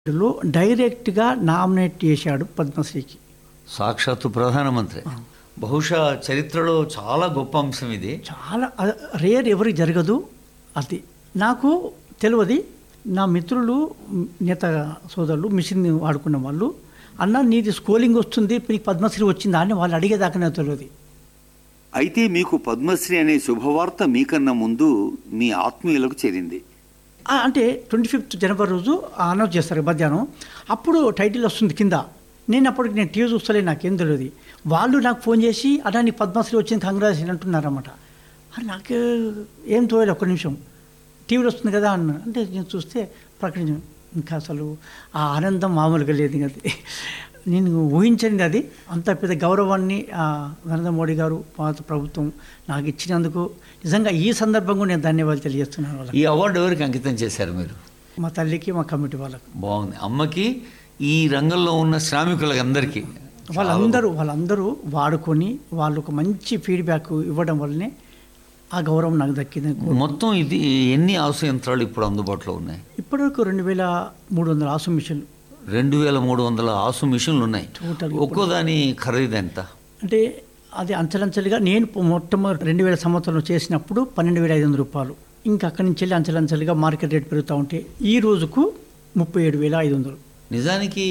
లో డైరెక్ట్గా నామినేట్ చేశాడు పద్మశ్రీకి సాక్షాత్తు ప్రధానమంత్రి బహుశా చరిత్రలో చాలా గొప్ప అంశం ఇది చాలా రేర్ ఎవరికి జరగదు అది నాకు తెలియదు నా మిత్రులు నేత సోదరులు మిషన్ వాడుకున్న వాళ్ళు అన్న నీది స్కోలింగ్ వస్తుంది నీకు పద్మశ్రీ వచ్చిందా అని వాళ్ళు అడిగేదాకా నాకు తెలియదు అయితే మీకు పద్మశ్రీ అనే శుభవార్త మీకన్నా ముందు మీ ఆత్మీయులకు చేరింది ఆ, అంటే ట్వంటీ ఫిఫ్త్ జనవరి రోజు అనౌన్స్ చేస్తారు మధ్యాహ్నం అప్పుడు టైటిల్ వస్తుంది కింద నేను అప్పటికి నేను టీవీ చూస్తలే నాకేం తెలియదు వాళ్ళు నాకు ఫోన్ చేసి అన్నా నీ పద్మశ్రీ వచ్చింది కంగ్రాచులేషన్ అంటున్నారన్నమాట అది నాకు ఏం తోయలే ఒక్క నిమిషం టీవీలో వస్తుంది కదా అన్న అంటే నేను చూస్తే ప్రకటించ ఇంకా అసలు ఆ ఆనందం మామూలుగా లేదు ఇంకా అది నేను ఊహించండి అది అంత పెద్ద గౌరవాన్ని ఆ, నరేంద్ర మోడీ గారు పాత ప్రభుత్వం నాకు ఇచ్చినందుకు నిజంగా ఈ సందర్భంగా నేను ధన్యవాదాలు తెలియజేస్తున్నాను వాళ్ళకి ఈ అవార్డు ఎవరికి అంకితం చేశారు మీరు మా తల్లికి మా కమిటీ వాళ్ళకు బాగుంది అమ్మకి ఈ రంగంలో ఉన్న శ్రామికులకి అందరికీ వాళ్ళందరూ వాళ్ళందరూ వాడుకొని వాళ్ళు ఒక మంచి ఫీడ్బ్యాక్ ఇవ్వడం వల్లనే ఆ గౌరవం నాకు దక్కింది మొత్తం ఇది ఎన్ని ఆసు యంత్రాలు ఇప్పుడు అందుబాటులో ఉన్నాయి ఇప్పటివరకు రెండు వేల మూడు వందల ఆసు మిషన్లు రెండు వేల మూడు వందల ఆసు మిషన్లు ఉన్నాయి Total ఒక్కో దాని ఖరీదు ఎంత అంటే అది అంచెలంచెలుగా నేను మొట్టమొదటి రెండు వేల సంవత్సరంలో చేసినప్పుడు పన్నెండు వేల ఐదు వందల రూపాయలు ఇంకా అక్కడి నుంచి వెళ్ళి అంచెలంచెలుగా మార్కెట్ రేట్ పెరుగుతూ ఉంటే ఈ రోజుకు ముప్పై ఏడు వేల ఐదు వందలు నిజానికి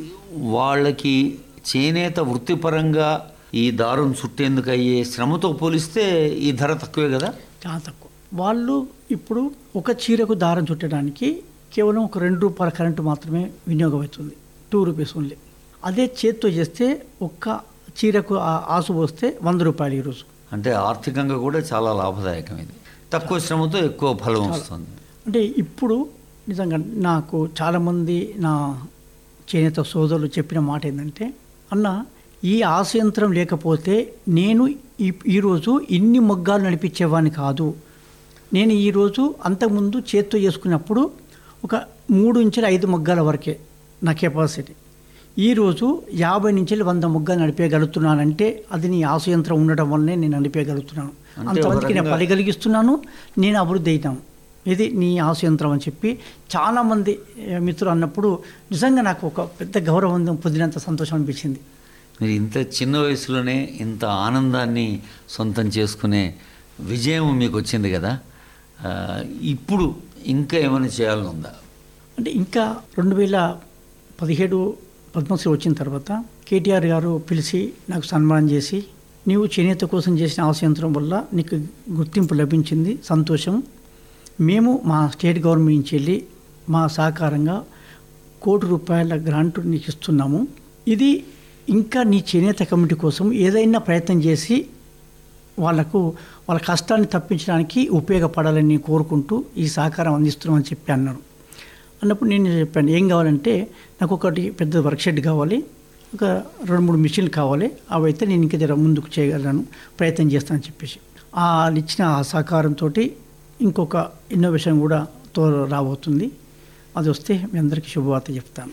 వాళ్ళకి చేనేత వృత్తిపరంగా ఈ దారం చుట్టేందుకు అయ్యే శ్రమతో పోలిస్తే ఈ ధర తక్కువే కదా చాలా తక్కువ వాళ్ళు ఇప్పుడు ఒక చీరకు దారం చుట్టడానికి కేవలం ఒక రెండు రూపాయల కరెంటు మాత్రమే వినియోగం అవుతుంది టూ రూపీస్ ఓన్లీ అదే చేత్తో చేస్తే ఒక్క చీరకు ఆ- ఆసు పోస్తే వంద రూపాయలు ఈరోజు అంటే ఆర్థికంగా కూడా చాలా లాభదాయకం ఇది తక్కువ శ్రమతో ఎక్కువ ఫలం వస్తుంది అంటే ఇప్పుడు నిజంగా నాకు చాలామంది నా చేనేత సోదరులు చెప్పిన మాట ఏంటంటే అన్న ఈ ఆశయంత్రం లేకపోతే నేను ఈ ఈరోజు ఇన్ని మొగ్గాలు నడిపించేవాడిని కాదు నేను ఈరోజు అంతకుముందు చేత్తో చేసుకున్నప్పుడు ఒక మూడు నుంచి ఐదు మొగ్గాల వరకే నా కెపాసిటీ ఈరోజు యాభై నుంచి వంద మొగ్గాలు నడిపేయగలుగుతున్నానంటే అది నీ ఆశయంత్రం ఉండడం వల్లనే నేను నడిపేయగలుగుతున్నాను అంటే అంతమందికి ఒక నేను రకంగా- పరిగలిగిస్తున్నాను నేను అభివృద్ధి అయినాను ఇది నీ ఆశయంత్రం అని చెప్పి చాలామంది ఏ, మిత్రులు అన్నప్పుడు నిజంగా నాకు ఒక పెద్ద గౌరవం పొందినంత సంతోషం అనిపించింది మీరు ఇంత చిన్న వయసులోనే ఇంత ఆనందాన్ని సొంతం చేసుకునే విజయం మీకు వచ్చింది కదా ఆ, ఇప్పుడు ఇంకా ఏమైనా చేయాలని ఉందా అంటే ఇంకా రెండు వేల పదిహేడు పద్మశ్రీ వచ్చిన తర్వాత కేటీఆర్ గారు పిలిచి నాకు సన్మానం చేసి నీవు చేనేత కోసం చేసిన ఆశయంత్రం వల్ల నీకు గుర్తింపు లభించింది సంతోషం మేము మా స్టేట్ గవర్నమెంట్ నుంచి వెళ్ళి మా సహకారంగా కోటి రూపాయల గ్రాంట్ నీకు ఇస్తున్నాము ఇది ఇంకా నీ చేనేత కమిటీ కోసం ఏదైనా ప్రయత్నం చేసి వాళ్ళకు వాళ్ళ కష్టాన్ని తప్పించడానికి ఉపయోగపడాలని నేను కోరుకుంటూ ఈ సహకారం అందిస్తున్నామని చెప్పి అన్నారు అన్నప్పుడు నేను చెప్పాను ఏం కావాలంటే నాకు ఒకటి పెద్ద వర్క్షెడ్ కావాలి ఒక రెండు మూడు మిషన్లు కావాలి అవి అయితే నేను ఇంకా జర ముందుకు చేయగలను ప్రయత్నం చేస్తానని చెప్పేసి ఆ వాళ్ళు ఇచ్చిన ఆ సహకారంతో ఇంకొక ఇన్నోవేషన్ కూడా తో రాబోతుంది అది వస్తే మీ అందరికీ శుభవార్త చెప్తాను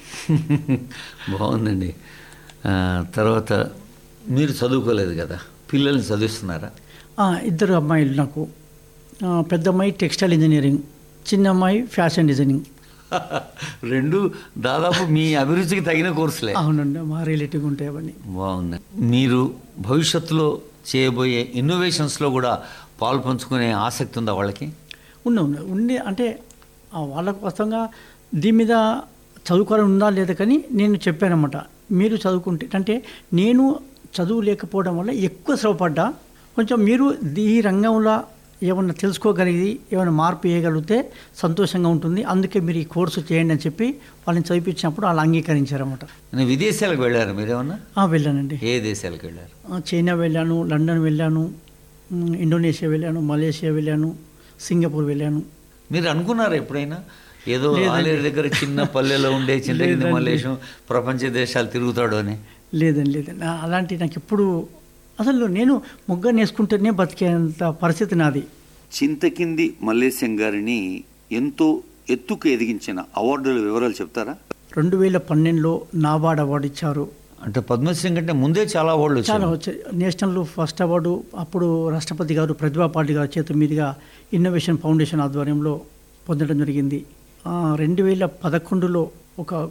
బాగుందండి ఆ, తర్వాత మీరు చదువుకోలేదు కదా పిల్లల్ని చదివిస్తున్నారా ఆ, ఇద్దరు అమ్మాయిలు నాకు ఆ, పెద్ద అమ్మాయి టెక్స్టైల్ ఇంజనీరింగ్ చిన్న అమ్మాయి ఫ్యాషన్ డిజైనింగ్ రెండు దాదాపు మీ అభిరుచికి తగిన కోర్సులే అవునండి మా రిలేటివ్ ఉంటాయి అవన్నీ బాగుంది మీరు భవిష్యత్తులో చేయబోయే ఇన్నోవేషన్స్లో కూడా పాలు పంచుకునే ఆసక్తి ఉందా వాళ్ళకి ఉన్న ఉన్న ఉండి అంటే ఆ వాళ్ళకు వాస్తవంగా దీని మీద చదువుకోవాలని ఉందా లేదా కానీ నేను చెప్పానమాట మీరు చదువుకుంటే అంటే నేను చదువు లేకపోవడం వల్ల ఎక్కువ శ్రమపడ్డా కొంచెం మీరు ఈ రంగంలో ఏమన్నా తెలుసుకోగలిగి ఏమైనా మార్పు చేయగలిగితే సంతోషంగా ఉంటుంది అందుకే మీరు ఈ కోర్సు చేయండి అని చెప్పి వాళ్ళని చదివించినప్పుడు వాళ్ళు అంగీకరించారన్నమాట నేను విదేశాలకు వెళ్ళారు మీరేమన్నా ఆ, వెళ్ళానండి ఏ దేశాలకు వెళ్ళారు ఆ, చైనా వెళ్ళాను లండన్ వెళ్ళాను ఉమ్, ఇండోనేషియా వెళ్ళాను మలేషియా వెళ్ళాను సింగపూర్ వెళ్ళాను మీరు అనుకున్నారా ఎప్పుడైనా ఏదో లేదండి. ఆలేరు దగ్గర చిన్న పల్లెలో ఉండే చిన్న లేదండి. మలేషం ప్రపంచ దేశాలు తిరుగుతాడు అని లేదండి లేదండి నా- అలాంటి నాకు ఎప్పుడు అసలు నేను మొగ్గ నేసుకుంటేనే బతికేంత పరిస్థితి నాది చింతకింది మల్లేశం గారిని ఎంతో ఎత్తుకు ఎదిగించిన అవార్డుల వివరాలు చెప్తారా రెండు వేల పన్నెండులో నాబార్డ్ అవార్డు ఇచ్చారు అంటే పద్మశ్రీ కంటే ముందే చాలా వాళ్ళు చాలా వచ్చారు వచ్చాయి నేషనల్ ఫస్ట్ అవార్డు అప్పుడు రాష్ట్రపతి గారు ప్రతిభా పాటిల్ గారి చేతుల మీదుగా ఇన్నోవేషన్ ఫౌండేషన్ ఆధ్వర్యంలో పొందడం జరిగింది రెండు వేల పదకొండులో ఒక